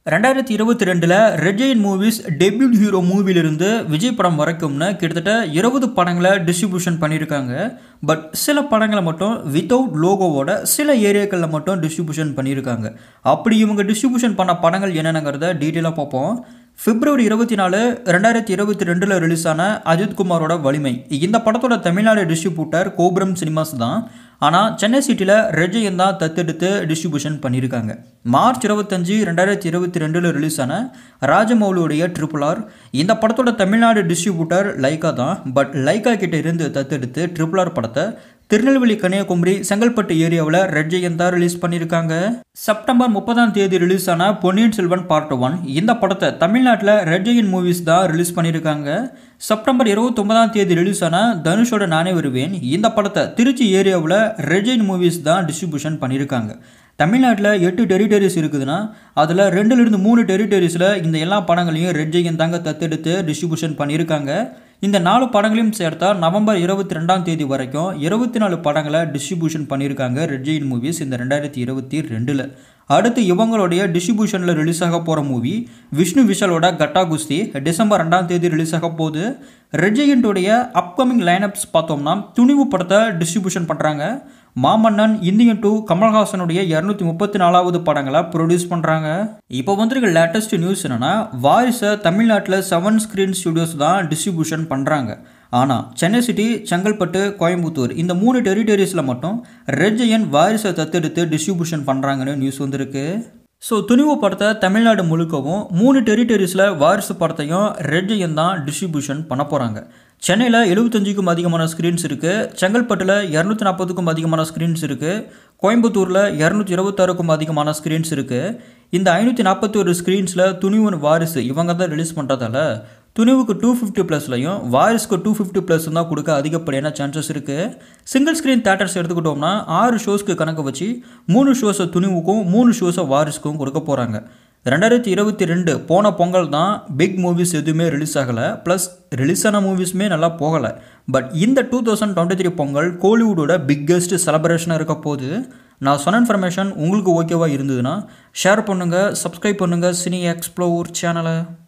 ரெண்டாயிரத்தி இருபத்தி ரெண்டில் ரெஜைன் மூவிஸ் டெபியூட் ஹீரோ மூவிலிருந்து விஜய் படம் வரைக்கும்னு கிட்டத்தட்ட இருபது படங்களை டிஸ்ட்ரிபியூஷன் பண்ணியிருக்காங்க பட் சில படங்களை மட்டும் வித்தவுட் லோகோவோட சில ஏரியாக்களில் மட்டும் டிஸ்ட்ரிபியூஷன் பண்ணியிருக்காங்க அப்படி இவங்க டிஸ்ட்ரிபியூஷன் பண்ண படங்கள் என்னென்னங்கிறத டீட்டெயிலாக பார்ப்போம் பிப்ரவரி இருபத்தி நாலு ரெண்டாயிரத்தி இருபத்தி ரெண்டில் ரிலீஸ் ஆன அஜித் குமாரோட வலிமை இந்த படத்தோட தமிழ்நாடு டிஸ்ட்ரிபியூட்டர் கோபுரம் சினிமாஸ் தான் ஆனால் சென்னை சிட்டியில் ரெஜயன் தான் தத்தெடுத்து டிஸ்ட்ரிபியூஷன் பண்ணியிருக்காங்க மார்ச் இருபத்தஞ்சு ரெண்டாயிரத்தி இருபத்தி ரெண்டில் ரிலீஸ் ஆன ராஜமௌலியுடைய ட்ரிபிள் ஆர் இந்த படத்தோட தமிழ்நாடு டிஸ்ட்ரிபியூட்டர் லைக்கா தான் பட் லைக்கா கிட்ட இருந்து தத்தெடுத்து ட்ரிபிள் ஆர் படத்தை திருநெல்வேலி கன்னியாகுமரி செங்கல்பட்டு ஏரியாவில் ரெட் ஜெயன் தான் ரிலீஸ் பண்ணியிருக்காங்க செப்டம்பர் முப்பதாம் தேதி ரிலீஸ் ஆன பொன்னியின் செல்வன் பார்ட் ஒன் இந்த படத்தை தமிழ்நாட்டில் ரெட் ஜெயன் மூவிஸ் தான் ரிலீஸ் பண்ணியிருக்காங்க செப்டம்பர் இருபத்தொன்பதாம் தேதி ரிலீஸ் ஆன தனுஷோட நானே வருவேன் இந்த படத்தை திருச்சி ஏரியாவில் ரெஜைன் மூவிஸ் தான் டிஸ்ட்ரிபியூஷன் பண்ணியிருக்காங்க தமிழ்நாட்டில் எட்டு டெரிட்டரிஸ் இருக்குதுன்னா அதில் ரெண்டுலேருந்து மூணு டெரிட்டரிஸில் இந்த எல்லா படங்களையும் ரெட் ஜெயன் தாங்க தத்தெடுத்து டிஸ்ட்ரிபியூஷன் பண்ணியிருக்காங்க இந்த நாலு படங்களையும் சேர்த்தா நவம்பர் இருபத்தி ரெண்டாம் தேதி வரைக்கும் இருபத்தி நாலு படங்களை டிஸ்ட்ரிபியூஷன் பண்ணியிருக்காங்க ரெட் ஜெயின் மூவிஸ் இந்த ரெண்டாயிரத்தி இருபத்தி ரெண்டில் அடுத்து இவங்களுடைய டிஸ்ட்ரிபியூஷனில் ரிலீஸ் ஆக போகிற மூவி விஷ்ணு விஷாலோட கட்டா குஸ்தி டிசம்பர் ரெண்டாம் தேதி ரிலீஸ் ஆக போகுது ரெஜெயண்ட்டுடைய அப்கமிங் லைனப்ஸ் பார்த்தோம்னா துணிவு படத்தை டிஸ்ட்ரிபியூஷன் பண்ணுறாங்க மாமன்னன் இந்தியன் டூ கமல்ஹாசனுடைய இரநூத்தி முப்பத்தி நாலாவது படங்களை ப்ரொடியூஸ் பண்ணுறாங்க இப்போ வந்திருக்க லேட்டஸ்ட் நியூஸ் என்னென்னா வாரிசை தமிழ்நாட்டில் செவன் ஸ்க்ரீன் ஸ்டுடியோஸ் தான் டிஸ்ட்ரிபியூஷன் பண்ணுறாங்க ஆனால் சென்னை சிட்டி செங்கல்பட்டு கோயம்புத்தூர் இந்த மூணு டெரிட்டரிஸில் மட்டும் ரெஜயன் வாரிசை தத்தெடுத்து டிஸ்ட்ரிபியூஷன் பண்ணுறாங்கன்னு நியூஸ் வந்திருக்கு ஸோ துணிவு படத்தை தமிழ்நாடு முழுக்கவும் மூணு டெரிட்டரிஸில் வாரிசு படத்தையும் ரெட்ஜயன் தான் டிஸ்ட்ரிபியூஷன் பண்ண போகிறாங்க சென்னையில் எழுபத்தஞ்சுக்கும் அதிகமான ஸ்க்ரீன்ஸ் இருக்குது செங்கல்பட்டில் இரநூத்தி நாற்பதுக்கும் அதிகமான ஸ்க்ரீன்ஸ் இருக்குது கோயம்புத்தூரில் இரநூத்தி இருபத்தாறுக்கும் அதிகமான ஸ்க்ரீன்ஸ் இருக்குது இந்த ஐநூற்றி நாற்பத்தி ஒரு ஸ்க்ரீன்ஸில் துணிவன் வாரிசு இவங்க தான் ரிலீஸ் பண்ணுறதால துணிவுக்கு டூ ஃபிஃப்டி ப்ளஸ்லையும் வாரிஸ்க்கு டூ ஃபிஃப்டி ப்ளஸ் தான் கொடுக்க அதிகப்படியான சான்சஸ் இருக்குது சிங்கிள் ஸ்க்ரீன் தேட்டர்ஸ் எடுத்துக்கிட்டோம்னா ஆறு ஷோஸ்க்கு கணக்கு வச்சு மூணு ஷோஸை துணிவுக்கும் மூணு ஷோஸை வாரிஸ்க்கும் கொடுக்க போகிறாங்க ரெண்டாயிரத்தி இருபத்தி ரெண்டு போன பொங்கல் தான் பிக் மூவிஸ் எதுவுமே ரிலீஸ் ஆகலை ப்ளஸ் ரிலீஸ் ஆன மூவிஸுமே நல்லா போகலை பட் இந்த two thousand twenty three Pongal கோலிவுட்டோட பிக்கெஸ்ட் செலப்ரேஷனாக இருக்க போது நான் சொன்ன இன்ஃபர்மேஷன் உங்களுக்கு ஓகேவாக இருந்ததுன்னா ஷேர் பண்ணுங்கள் சப்ஸ்கிரைப் பண்ணுங்கள் சினி எக்ஸ்ப்ளோர் சேனலை